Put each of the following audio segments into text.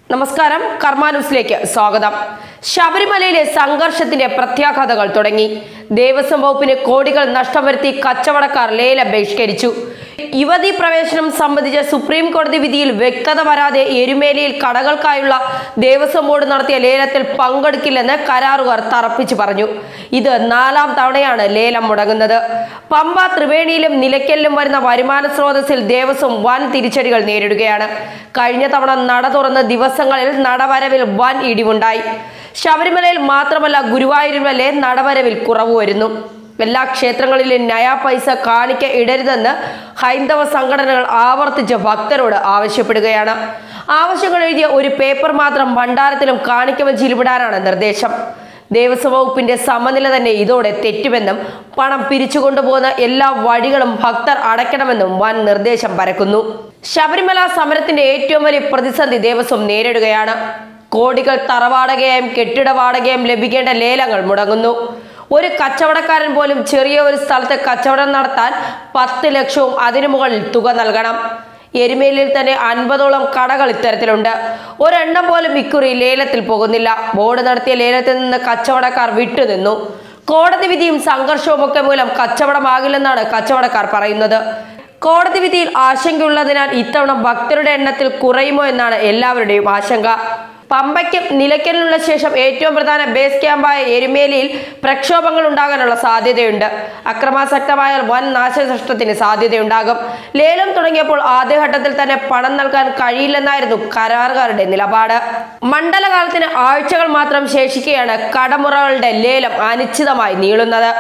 നമസ്കാരം കർമ്മ ന്യൂസിലേക്ക് സ്വാഗതം ശബരിമലയിലെ സംഘർഷത്തിന്റെ പ്രത്യാഘാതങ്ങൾ തുടങ്ങി ദേവസ്വം വകുപ്പിന് കോടികൾ നഷ്ടം വരുത്തി കച്ചവടക്കാർ ലേലം ബഹിഷ്കരിച്ചു യുവതി പ്രവേശനം സംബന്ധിച്ച സുപ്രീം കോടതി വിധിയിൽ വ്യക്തത വരാതെ എരുമേലിയിൽ കടകൾക്കായുള്ള ദേവസ്വം ബോർഡ് നടത്തിയ ലേലത്തിൽ പങ്കെടുക്കില്ലെന്ന് കരാറുകാർ തറപ്പിച്ചു പറഞ്ഞു ഇത് നാലാം തവണയാണ് ലേലം മുടങ്ങുന്നത് പമ്പ ത്രിവേണിയിലും നിലയ്ക്കലിലും വരുന്ന വരുമാന സ്രോതസ്സിൽ ദേവസ്വം വൻ തിരിച്ചടികൾ നേരിടുകയാണ് കഴിഞ്ഞ തവണ നട തുറന്ന ദിവസങ്ങളിൽ നടവരവിൽ വൻ ഇടിവുണ്ടായി ശബരിമലയിൽ മാത്രമല്ല ഗുരുവായൂരിലെ നടവരവിൽ കുറവ് വരുന്നു എല്ലാ ക്ഷേത്രങ്ങളിലും നയാ പൈസ കാണിക്ക ഇടരുതെന്ന് ഹൈന്ദവ സംഘടനകൾ ആവർത്തിച്ച് ഭക്തരോട് ആവശ്യപ്പെടുകയാണ് ആവശ്യങ്ങൾ എഴുതിയ ഒരു പേപ്പർ മാത്രം ഭണ്ഡാരത്തിലും കാണിക്ക വെച്ചിലിവിടാനാണ് നിർദ്ദേശം ദേവസ്വം വകുപ്പിന്റെ സമനില തന്നെ ഇതോടെ തെറ്റുമെന്നും പണം പിരിച്ചുകൊണ്ടുപോകുന്ന എല്ലാ വഴികളും ഭക്തർ അടയ്ക്കണമെന്നും വൻ നിർദ്ദേശം പരക്കുന്നു ശബരിമല സമരത്തിന്റെ ഏറ്റവും വലിയ പ്രതിസന്ധി ദേവസ്വം നേരിടുകയാണ് കോടികൾ തറവാടകയായും കെട്ടിട വാടകയും ലഭിക്കേണ്ട ലേലങ്ങൾ മുടങ്ങുന്നു ഒരു കച്ചവടക്കാരൻ പോലും ചെറിയ ഒരു സ്ഥലത്ത് കച്ചവടം നടത്താൻ പത്ത് ലക്ഷവും അതിനു മുകളിൽ തുക നൽകണം എരുമേലിയിൽ തന്നെ അൻപതോളം കടകൾ ഇത്തരത്തിലുണ്ട് ഒരെണ്ണം പോലും ഇക്കുറി ലേലത്തിൽ പോകുന്നില്ല ബോർഡ് നടത്തിയ ലേലത്തിൽ നിന്ന് കച്ചവടക്കാർ വിട്ടുനിന്നു കോടതി വിധിയും സംഘർഷവും ഒക്കെ മൂലം കച്ചവടമാകില്ലെന്നാണ് കച്ചവടക്കാർ പറയുന്നത് കോടതി വിധിയിൽ ആശങ്കയുള്ളതിനാൽ ഇത്തവണ ഭക്തരുടെ എണ്ണത്തിൽ കുറയുമോ എന്നാണ് എല്ലാവരുടെയും ആശങ്ക പമ്പയ്ക്കും നിലയ്ക്കലിനുള്ള ശേഷം ഏറ്റവും പ്രധാന ബേസ് ക്യാമ്പായ എരുമേലിയിൽ പ്രക്ഷോഭങ്ങൾ ഉണ്ടാകാനുള്ള സാധ്യതയുണ്ട് അക്രമാസക്തമായാൽ വൻ നാശനഷ്ടത്തിന് സാധ്യതയുണ്ടാകും ലേലം തുടങ്ങിയപ്പോൾ ആദ്യഘട്ടത്തിൽ തന്നെ പണം നൽകാൻ കഴിയില്ലെന്നായിരുന്നു കരാറുകാരുടെ നിലപാട് മണ്ഡലകാലത്തിന് ആഴ്ചകൾ മാത്രം ശേഷിക്കെയാണ് കടമുറകളുടെ ലേലം അനിശ്ചിതമായി നീളുന്നത്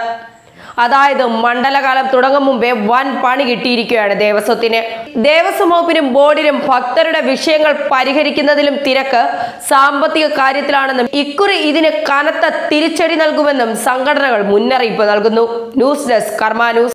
അതായത് മണ്ഡലകാലം തുടങ്ങും മുമ്പേ വൻ പണി കിട്ടിയിരിക്കുകയാണ് ദേവസ്വത്തിന് ദേവസ്വം വകുപ്പിനും ബോർഡിനും ഭക്തരുടെ വിഷയങ്ങൾ പരിഹരിക്കുന്നതിലും തിരക്ക് സാമ്പത്തിക കാര്യത്തിലാണെന്നും ഇക്കുറി ഇതിന് കനത്ത തിരിച്ചടി നൽകുമെന്നും സംഘടനകൾ മുന്നറിയിപ്പ് നൽകുന്നു ന്യൂസ് ഡെസ്ക് കർമ്മ ന്യൂസ്